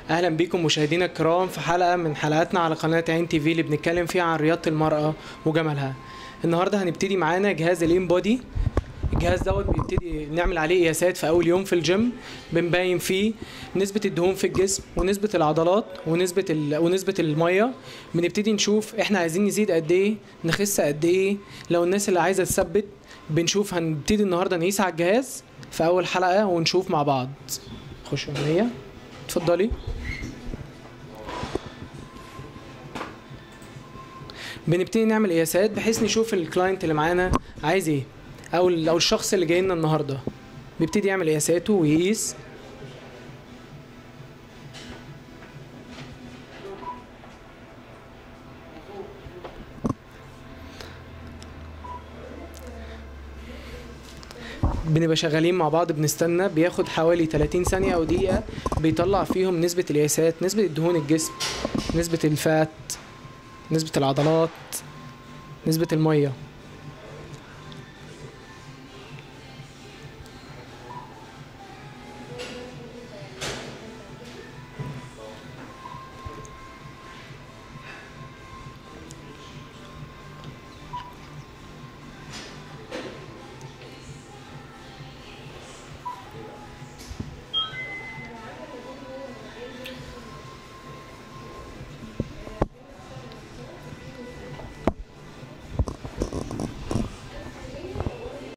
اهلا بيكم مشاهدينا الكرام في حلقه من حلقاتنا على قناه عين تي في اللي بنتكلم فيها عن رياضه المراه وجمالها النهارده هنبتدي معانا جهاز الام بودي الجهاز دوت بيبتدي نعمل عليه قياسات في اول يوم في الجيم بنبين فيه نسبه الدهون في الجسم ونسبه العضلات ونسبه ال... ونسبه الميه بنبتدي نشوف احنا عايزين نزيد قد ايه نخس قد ايه لو الناس اللي عايزه تثبت بنشوف هنبتدي النهارده نقيس على الجهاز في اول حلقه ونشوف مع بعض خش يا اتفضلي بنبتدي نعمل قياسات بحيث نشوف الكلاينت اللي معانا عايز ايه او ال- او الشخص اللي جاي لنا النهارده بيبتدي يعمل قياساته ويقيس بنبقى شغالين مع بعض بنستنى بياخد حوالي 30 ثانية أو دقيقة بيطلع فيهم نسبة القياسات نسبة الدهون الجسم نسبة الفات نسبة العضلات نسبة المية